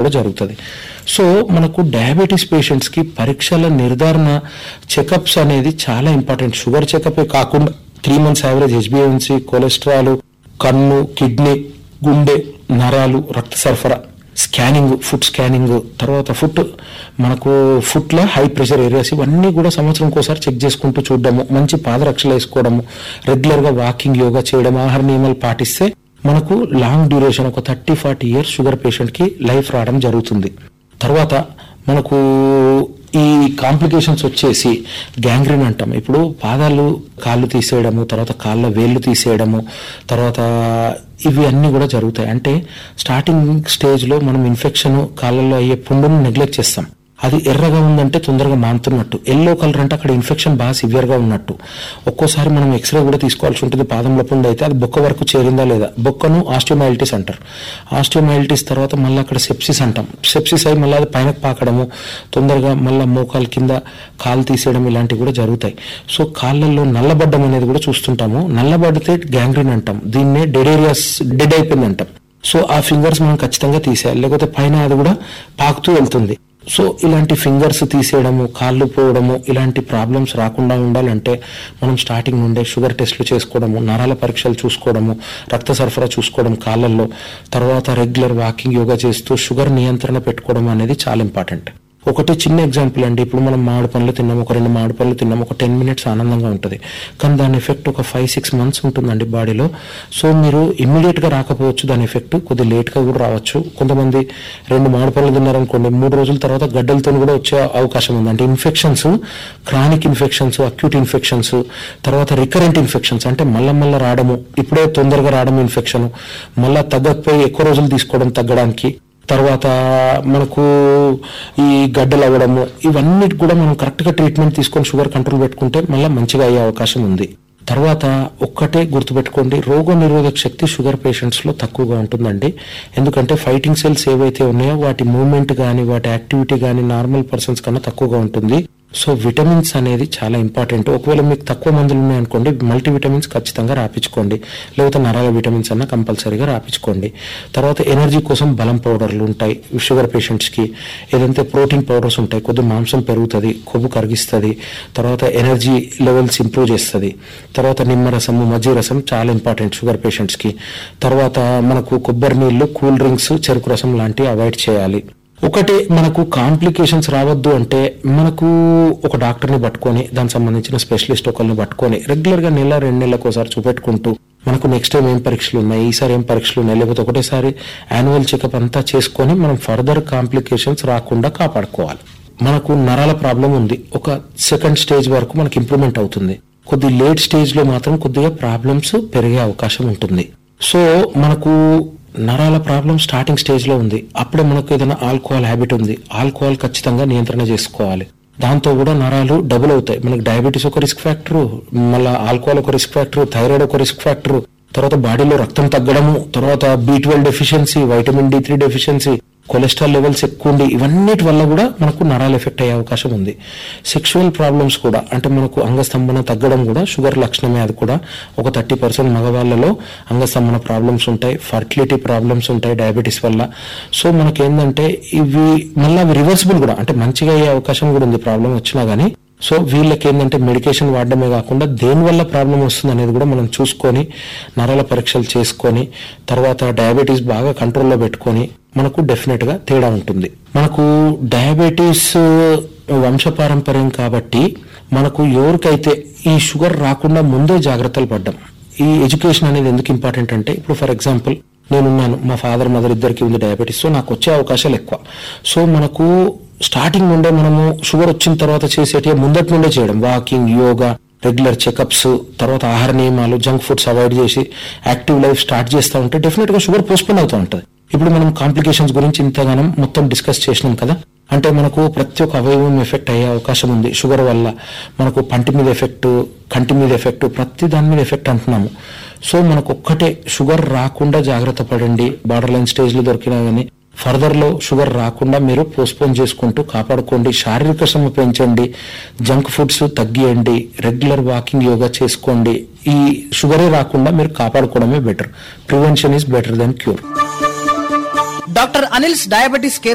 కూడా జరుగుతుంది సో మనకు డయాబెటీస్ పేషెంట్స్కి పరీక్షల నిర్ధారణ చెకప్స్ అనేది చాలా ఇంపార్టెంట్ షుగర్ చెకప్ కాకుండా త్రీ మంత్స్ యావరేజ్ హెచ్బిఎన్సి కొలెస్ట్రాల్ కన్ను కిడ్నీ గుండె నరాలు రక్త సరఫరా స్కానింగ్ ఫుట్ స్కానింగ్ తర్వాత ఫుట్ మనకు ఫుట్లో హై ప్రెషర్ ఏరియాస్ ఇవన్నీ కూడా సంవత్సరం ఒకసారి చెక్ చేసుకుంటూ చూడడము మంచి పాదరక్షలు వేసుకోవడము రెగ్యులర్గా వాకింగ్ యోగా చేయడం ఆహార నియమాలు పాటిస్తే మనకు లాంగ్ డ్యూరేషన్ ఒక థర్టీ ఫార్టీ ఇయర్స్ షుగర్ పేషెంట్కి లైఫ్ రావడం జరుగుతుంది తర్వాత మనకు ఈ కాంప్లికేషన్స్ వచ్చేసి గ్యాంగ్రీన్ అంటాం ఇప్పుడు పాదాలు కాళ్ళు తీసేయడము తర్వాత కాళ్ళ వేళ్ళు తీసేయడము తర్వాత ఇవి అన్నీ కూడా జరుగుతాయి అంటే స్టార్టింగ్ స్టేజ్లో మనం ఇన్ఫెక్షన్ కాళ్ళల్లో అయ్యే పుండును నెగ్లెక్ట్ చేస్తాం అది ఎర్రగా ఉందంటే తొందరగా మానుతున్నట్టు ఎల్లో కలర్ అంటే అక్కడ ఇన్ఫెక్షన్ బాగా సివియర్గా ఉన్నట్టు ఒక్కోసారి మనం ఎక్స్రే కూడా తీసుకోవాల్సి ఉంటుంది పాదంలో పుండు అయితే అది బొక్క వరకు చేరిందా లేదా బొక్కను ఆస్టియోమైలిటిస్ అంటారు ఆస్టియోమైలిటిస్ తర్వాత మళ్ళీ అక్కడ సెప్సిస్ అంటాం సెప్సిస్ అయి మళ్ళీ అది పైన పాకడము తొందరగా మళ్ళీ మోకాల కింద కాలు తీసేయడం ఇలాంటివి కూడా జరుగుతాయి సో కాళ్ళల్లో నల్లబడ్డం అనేది కూడా చూస్తుంటాము నల్లబడితే గ్యాంగ్రీన్ అంటాం దీన్నే డెడ్ ఏరియాస్ డెడ్ అయిపోయింది అంటాం సో ఆ ఫింగర్స్ మనం ఖచ్చితంగా తీసేయాలి లేకపోతే పైన అది కూడా పాకుతూ వెళ్తుంది సో ఇలాంటి ఫింగర్స్ తీసేయడము కాళ్ళు పోవడము ఇలాంటి ప్రాబ్లమ్స్ రాకుండా ఉండాలంటే మనం స్టార్టింగ్ నుండే షుగర్ టెస్ట్లు చేసుకోవడము నరాల పరీక్షలు చూసుకోవడము రక్త సరఫరా చూసుకోవడం కాళ్ళల్లో తర్వాత రెగ్యులర్ వాకింగ్ యోగా చేస్తూ షుగర్ నియంత్రణ పెట్టుకోవడం అనేది చాలా ఇంపార్టెంట్ ఒకటి చిన్న ఎగ్జాంపుల్ అండి ఇప్పుడు మనం మామిడి పండ్లు తిన్నాం ఒక రెండు మామిడి పండ్లు తిన్నాం ఒక టెన్ మినిట్స్ ఆనందంగా ఉంటుంది కానీ దాని ఎఫెక్ట్ ఒక ఫైవ్ సిక్స్ మంత్స్ ఉంటుందండి బాడీలో సో మీరు ఇమ్మీడియట్ గా రాకపోవచ్చు దాని ఎఫెక్ట్ కొద్ది లేట్ గా కూడా రావచ్చు కొంతమంది రెండు మామిడి పండ్లు తిన్నారనుకోండి మూడు రోజుల తర్వాత గడ్డలతో కూడా వచ్చే అవకాశం ఉంది అంటే infections chronic infections acute infections తర్వాత రికరెంట్ ఇన్ఫెక్షన్స్ అంటే మళ్ళా మళ్ళా రావడము ఇప్పుడే తొందరగా రావడం ఇన్ఫెక్షన్ మళ్ళా తగ్గకపోయి ఎక్కువ రోజులు తీసుకోవడం తగ్గడానికి తర్వాత మనకు ఈ గడ్డలు అవ్వడము ఇవన్నీ కూడా మనం కరెక్ట్గా ట్రీట్మెంట్ తీసుకొని షుగర్ కంట్రోల్ పెట్టుకుంటే మళ్ళీ మంచిగా అయ్యే అవకాశం ఉంది తర్వాత ఒక్కటే గుర్తుపెట్టుకోండి రోగ నిరోధక శక్తి షుగర్ పేషెంట్స్ లో తక్కువగా ఉంటుందండి ఎందుకంటే ఫైటింగ్ సెల్స్ ఏవైతే ఉన్నాయో వాటి మూవ్మెంట్ కానీ వాటి యాక్టివిటీ కానీ నార్మల్ పర్సన్స్ కన్నా తక్కువగా ఉంటుంది సో విటమిన్స్ అనేది చాలా ఇంపార్టెంట్ ఒకవేళ మీకు తక్కువ మందులు ఉన్నాయనుకోండి మల్టీ విటమిన్స్ ఖచ్చితంగా రాపించుకోండి లేకపోతే నరాల విటమిన్స్ అన్న కంపల్సరీగా రాపించుకోండి తర్వాత ఎనర్జీ కోసం బలం పౌడర్లు ఉంటాయి షుగర్ పేషెంట్స్కి ఏదైతే ప్రోటీన్ పౌడర్స్ ఉంటాయి కొద్ది మాంసం పెరుగుతుంది కొవ్వు కరిగిస్తుంది తర్వాత ఎనర్జీ లెవెల్స్ ఇంప్రూవ్ చేస్తుంది తర్వాత నిమ్మరసము మజ్జి రసం చాలా ఇంపార్టెంట్ షుగర్ పేషెంట్స్కి తర్వాత మనకు కొబ్బరి నీళ్లు కూల్ డ్రింక్స్ చెరుకు రసం లాంటివి అవాయిడ్ చేయాలి ఒకటి మనకు కాంప్లికేషన్స్ రావద్దు అంటే మనకు ఒక డాక్టర్ని పట్టుకొని దానికి సంబంధించిన స్పెషలిస్ట్ ఒకరిని పట్టుకొని రెగ్యులర్ గా నెల రెండు నెలలకు ఒకసారి చూపెట్టుకుంటూ మనకు నెక్స్ట్ టైం ఏం పరీక్షలు ఉన్నాయి ఈసారి ఏం పరీక్షలు ఉన్నాయి లేకపోతే ఒకటేసారి యాన్యువల్ చెకప్ అంతా చేసుకొని మనం ఫర్దర్ కాంప్లికేషన్స్ రాకుండా కాపాడుకోవాలి మనకు నరాల ప్రాబ్లం ఉంది ఒక సెకండ్ స్టేజ్ వరకు మనకి ఇంప్రూవ్మెంట్ అవుతుంది కొద్ది లేట్ స్టేజ్ లో మాత్రం కొద్దిగా ప్రాబ్లమ్స్ పెరిగే అవకాశం ఉంటుంది సో మనకు నరాల ప్రాబ్లం స్టార్టింగ్ స్టేజ్ లో ఉంది అప్పుడే మనకు ఏదైనా ఆల్కహాల్ హ్యాబిట్ ఉంది ఆల్కహాల్ ఖచ్చితంగా నియంత్రణ చేసుకోవాలి దాంతో కూడా నరాలు డబుల్ అవుతాయి మనకి డయాబెటీస్ ఒక రిస్క్ ఫ్యాక్టర్ మళ్ళీ ఆల్కహాల్ ఒక రిస్క్ ఫ్యాక్టర్ థైరాయిడ్ ఒక రిస్క్ ఫ్యాక్టర్ తర్వాత బాడీలో రక్తం తగ్గడము తర్వాత B twelve deficiency vitamin D three deficiency cholesterol levels ఎక్కువ ఉండి ఇవన్నిటి వల్ల కూడా మనకు నరాలు ఎఫెక్ట్ అయ్యే అవకాశం ఉంది సెక్షువల్ ప్రాబ్లమ్స్ కూడా అంటే మనకు అంగస్తంభన తగ్గడం కూడా షుగర్ లక్షణమే అది కూడా ఒక థర్టీ పర్సెంట్ మగవాళ్ళలో అంగస్తంభన ప్రాబ్లమ్స్ ఉంటాయి ఫర్టిలిటీ ప్రాబ్లమ్స్ ఉంటాయి డయాబెటీస్ వల్ల సో మనకి ఏంటంటే ఇవి మళ్ళీ అవి రివర్సిబుల్ కూడా అంటే మంచిగా అయ్యే అవకాశం కూడా ఉంది ప్రాబ్లం వచ్చినా గానీ సో వీళ్ళకి ఏంటంటే మెడికేషన్ వాడడమే కాకుండా దేని వల్ల ప్రాబ్లం వస్తుంది అనేది కూడా మనం చూసుకొని నరాల పరీక్షలు చేసుకొని తర్వాత డయాబెటీస్ బాగా కంట్రోల్లో పెట్టుకొని మనకు డెఫినెట్ గా తేడా ఉంటుంది మనకు డయాబెటీస్ వంశపారంపర్యం కాబట్టి మనకు ఎవరికైతే ఈ షుగర్ రాకుండా ముందే జాగ్రత్తలు పడ్డం ఈ ఎడ్యుకేషన్ అనేది ఎందుకు ఇంపార్టెంట్ అంటే ఇప్పుడు ఫర్ ఎగ్జాంపుల్ నేనున్నాను మా ఫాదర్ మదర్ ఇద్దరికి ఉంది డయాబెటీస్ సో నాకు వచ్చే అవకాశాలు ఎక్కువ సో మనకు స్టార్టింగ్ నుండే మనము షుగర్ వచ్చిన తర్వాత చేసేటి ముందటి నుండే చేయడం వాకింగ్ యోగా రెగ్యులర్ చెకప్స్ తర్వాత ఆహార నియమాలు జంక్ ఫుడ్స్ అవాయిడ్ చేసి యాక్టివ్ లైఫ్ స్టార్ట్ చేస్తూ ఉంటే డెఫినెట్ గా షుగర్ పోస్ట్పోన్ అవుతూ ఉంటుంది ఇప్పుడు మనం కాంప్లికేషన్స్ గురించి ఇంతగానం మొత్తం డిస్కస్ చేసినాం కదా అంటే మనకు ప్రతి ఒక్క అవయవం ఎఫెక్ట్ అయ్యే అవకాశం ఉంది షుగర్ వల్ల మనకు పంటి మీద ఎఫెక్ట్ కంటి మీద ఎఫెక్ట్ ప్రతి దాని మీద ఎఫెక్ట్ అంటున్నాము సో మనకు ఒక్కటే షుగర్ రాకుండా జాగ్రత్త పడండి బార్డర్ లైన్ స్టేజ్లో దొరికినా కానీ ఫర్దర్ లో షుగర్ రాకుండా మీరు పోస్ట్పోన్ చేసుకుంటూ కాపాడుకోండి శారీరక శ్రమ పెంచండి జంక్ ఫుడ్స్ తగ్గియండి రెగ్యులర్ వాకింగ్ యోగా చేసుకోండి ఈ షుగరే రాకుండా మీరు కాపాడుకోవడమే better prevention is better than cure doctor Anil's diabetes care